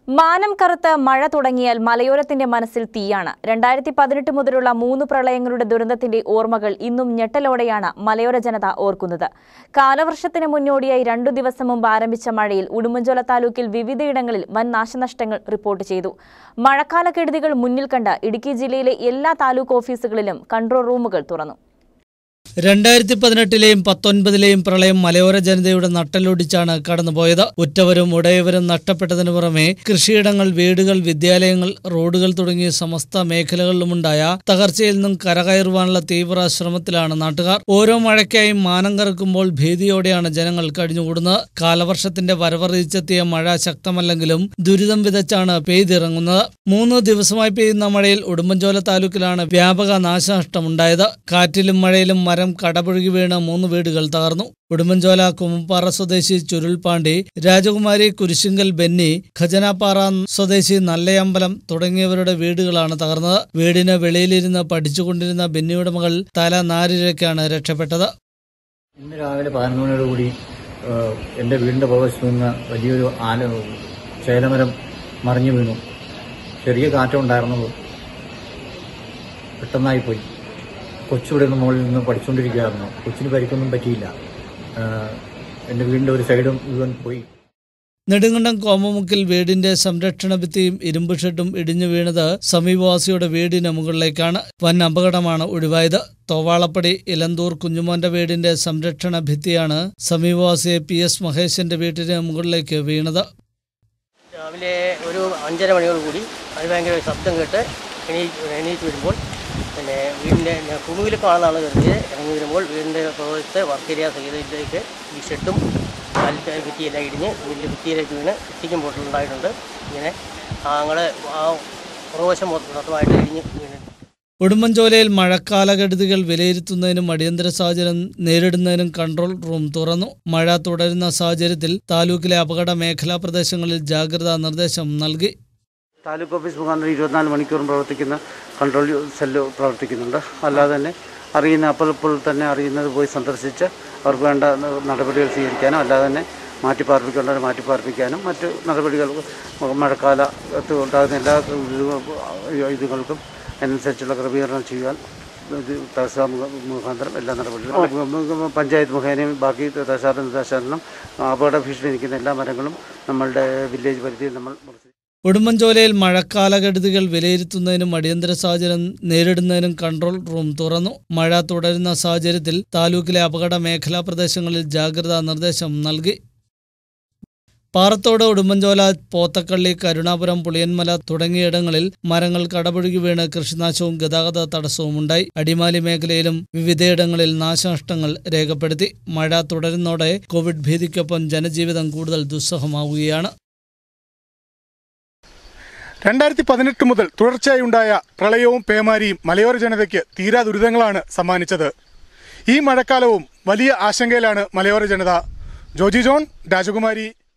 മാനം കറുത്ത് മഴ തുടങ്ങിയാൽ മലയോരത്തിന്റെ മനസ്സിൽ തീയാണ് രണ്ടായിരത്തി പതിനെട്ട് മുതലുള്ള മൂന്ന് പ്രളയങ്ങളുടെ ദുരന്തത്തിന്റെ ഓർമ്മകൾ ഇന്നും ഞെട്ടലോടെയാണ് മലയോര ജനത ഓർക്കുന്നത് കാലവർഷത്തിന് മുന്നോടിയായി രണ്ടു ദിവസം മുമ്പ് ആരംഭിച്ച മഴയിൽ ഉടുമ്പൻചോല താലൂക്കിൽ വിവിധയിടങ്ങളിൽ വൻ നാശനഷ്ടങ്ങൾ റിപ്പോർട്ട് ചെയ്തു മഴക്കാല കെടുതികൾ മുന്നിൽ കണ്ട് ഇടുക്കി ജില്ലയിലെ എല്ലാ താലൂക്ക് ഓഫീസുകളിലും കൺട്രോൾ റൂമുകൾ തുറന്നു രണ്ടായിരത്തി പതിനെട്ടിലെയും പത്തൊൻപതിലെയും പ്രളയം മലയോര ജനതയുടെ നട്ടലൊടിച്ചാണ് കടന്നുപോയത് ഉറ്റവരും ഉടയവരും നഷ്ടപ്പെട്ടതിനു പുറമെ കൃഷിയിടങ്ങൾ വീടുകൾ വിദ്യാലയങ്ങൾ റോഡുകൾ തുടങ്ങിയ സമസ്ത മേഖലകളിലുമുണ്ടായ തകർച്ചയിൽ നിന്നും കരകയറുവാനുള്ള തീവ്ര ശ്രമത്തിലാണ് നാട്ടുകാർ ഓരോ മഴയ്ക്കായും മാനം കറക്കുമ്പോൾ ഭീതിയോടെയാണ് ജനങ്ങൾ കഴിഞ്ഞുകൂടുന്നത് കാലവർഷത്തിന്റെ വരവറിയിച്ചെത്തിയ മഴ ശക്തമല്ലെങ്കിലും ദുരിതം വിതച്ചാണ് പെയ്തിറങ്ങുന്നത് മൂന്ന് ദിവസമായി പെയ്യുന്ന മഴയിൽ ഉടുമ്പൻചോല താലൂക്കിലാണ് വ്യാപക നാശനഷ്ടമുണ്ടായത് കാറ്റിലും മഴയിലും മരം കടപുഴകി വീണ് മൂന്ന് വീടുകൾ തകർന്നു ഉടുമ്പൻചോല കുമ്മപ്പാറ സ്വദേശി ചുരുൾപാണ്ടി രാജകുമാരി കുരിശിങ്കൽ ബെന്നി ഖജനാപ്പാറ സ്വദേശി നല്ലയമ്പലം തുടങ്ങിയവരുടെ വീടുകളാണ് തകർന്നത് വീടിന് വെളിയിലിരുന്ന് പഠിച്ചുകൊണ്ടിരുന്ന ബെന്നിയുടെ മകൾ തല നാരിഴയ്ക്കാണ് രക്ഷപ്പെട്ടത് ഇന്ന് രാവിലെ പതിനൊന്ന് മണിയോടുകൂടി ഏഹ്, എൻ്റെ വീടിൻ്റെ പുറവശത്ത് നിന്ന് വലിയൊരു ആല ചേലമരം മറിഞ്ഞു വീണു ചെറിയ കാറ്റം ഉണ്ടായിരുന്നുള്ളൂ പെട്ടെന്നായി പോയി കൊച്ചിവിടെ നിന്ന് മുകളിൽ നിന്ന് പഠിച്ചുകൊണ്ടിരിക്കുകയായിരുന്നു കൊച്ചിന് പരിക്കൊന്നും പറ്റിയില്ല ഏഹ്, എൻ്റെ വീടിൻ്റെ ഒരു സൈഡും മുഴുവൻ പോയി നെടുങ്കണ്ടം കോമമുക്കിൽ വീടിന്റെ സംരക്ഷണ ഭിത്തിയും ഇരുമ്പ് ഷെഡും ഇടിഞ്ഞു വീണത് സമീപവാസിയുടെ വീടിന് മുകളിലേക്കാണ് വൻ അപകടമാണ് ഒഴിവായത് തോവാളപ്പടി ഇലന്തൂർ കുഞ്ഞുമോന്റെ വീടിന്റെ സംരക്ഷണ ഭിത്തിയാണ് സമീപവാസി പി എസ് മഹേശന്റെ വീട്ടിന് മുകളിലേക്ക് വീണത് രാവിലെ ഒരു അഞ്ചര മണിയോട് കൂടി അത് ഭയങ്കര ഒരു ശബ്ദം കേട്ട് എണീ എണീറ്റ് വരുമ്പോൾ പിന്നെ വീടിൻ്റെ ഭൂമിയിൽ കാണുന്നതാണ് കരുതിയത് ഇറങ്ങി വരുമ്പോൾ വീടിൻ്റെ പുറത്തെ വർക്ക് ഏരിയ സഹിതത്തിലേക്ക് ഈ ഷെഡും കാലത്തെ ഭിത്തിയെല്ലാം ഇടിഞ്ഞ് വീടിൻ്റെ ഭിത്തിയിലേക്ക് വീണ് ഭിത്തിക്കും പൊട്ടലുണ്ടായിട്ടുണ്ട് ഇങ്ങനെ ഞങ്ങൾ ആ പുറവശം മൊത്തമായിട്ട് ഇടിഞ്ഞ് വീണിട്ടുണ്ട് ഉടുമ്പൻചോലയിൽ മഴക്കാലകെടുതികൾ വിലയിരുത്തുന്നതിനും അടിയന്തര സാഹചര്യം നേരിടുന്നതിനും കൺട്രോൾ റൂം തുറന്നു മഴ തുടരുന്ന സാഹചര്യത്തിൽ താലൂക്കിലെ അപകട മേഖലാ പ്രദേശങ്ങളിൽ ജാഗ്രതാ നിർദ്ദേശം നൽകി താലൂക്ക് ഓഫീസ് മുഖാന്തരം ഇരുപത്തിനാല് മണിക്കൂറും പ്രവർത്തിക്കുന്ന കൺട്രോൾ സെല്ല് പ്രവർത്തിക്കുന്നുണ്ട് അല്ലാതെ തന്നെ അറിയുന്ന അപ്പോൾ ഇപ്പോൾ തന്നെ അറിയുന്നത് പോയി സന്ദർശിച്ച് അവർക്ക് വേണ്ട നടപടികൾ സ്വീകരിക്കാനും അല്ലാതെ തന്നെ മാറ്റിപ്പാർപ്പിക്കേണ്ടവരെ മാറ്റിപ്പാർപ്പിക്കാനും മറ്റ് നടപടികൾ മഴക്കാലത്ത് ഉണ്ടാകുന്ന എല്ലാ ഇത് ഇതുകൾക്കും അതിനനുസരിച്ചുള്ള ക്രമീകരണം ചെയ്യാൻ ഇത് തഹസാർ മുഖ- മുഖാന്തരം എല്ലാ നടപടികളും പഞ്ചായത്ത് മുഖേനയും ബാക്കി തഹസാറിൻ്റെ നിർദ്ദേശാനുസരണം അപകട ഭീഷണി നിൽക്കുന്ന എല്ലാ മരങ്ങളും നമ്മളുടെ വില്ലേജ് പരിധിയിൽ നമ്മൾ മുറിച്ച് ഉടുമ്പൻചോലയിൽ മഴക്കാലകെടുതികൾ വിലയിരുത്തുന്നതിനും അടിയന്തര സാഹചര്യം നേരിടുന്നതിനും കൺട്രോൾ റൂം തുറന്നു മഴ തുടരുന്ന സാഹചര്യത്തിൽ താലൂക്കിലെ അപകട മേഖലാ പ്രദേശങ്ങളിൽ ജാഗ്രതാ നിർദ്ദേശം നൽകി പാറത്തോട് ഉടുമ്പൻചോല പോത്തക്കള്ളി കരുണാപുരം പുളിയന്മല തുടങ്ങിയിടങ്ങളിൽ മരങ്ങൾ കടപുഴകി വീണ് കൃഷിനാശവും ഗതാഗത തടസ്സവും ഉണ്ടായി അടിമാലി മേഖലയിലും വിവിധയിടങ്ങളിൽ നാശനഷ്ടങ്ങൾ രേഖപ്പെടുത്തി മഴ തുടരുന്നതോടെ കോവിഡ് ഭീതിക്കൊപ്പം ജനജീവിതം കൂടുതൽ ദുസ്സഹമാവുകയാണ് രണ്ടായിരത്തി പതിനെട്ട് മുതൽ തുടർച്ചയായി ഉണ്ടായ പ്രളയവും പേമാരിയും മലയോര ജനതയ്ക്ക് തീരാ ദുരിതങ്ങളാണ് സമ്മാനിച്ചത് ഈ മഴക്കാലവും വലിയ ആശങ്കയിലാണ് മലയോര ജനത ജോജി ജോൺ രാജകുമാരി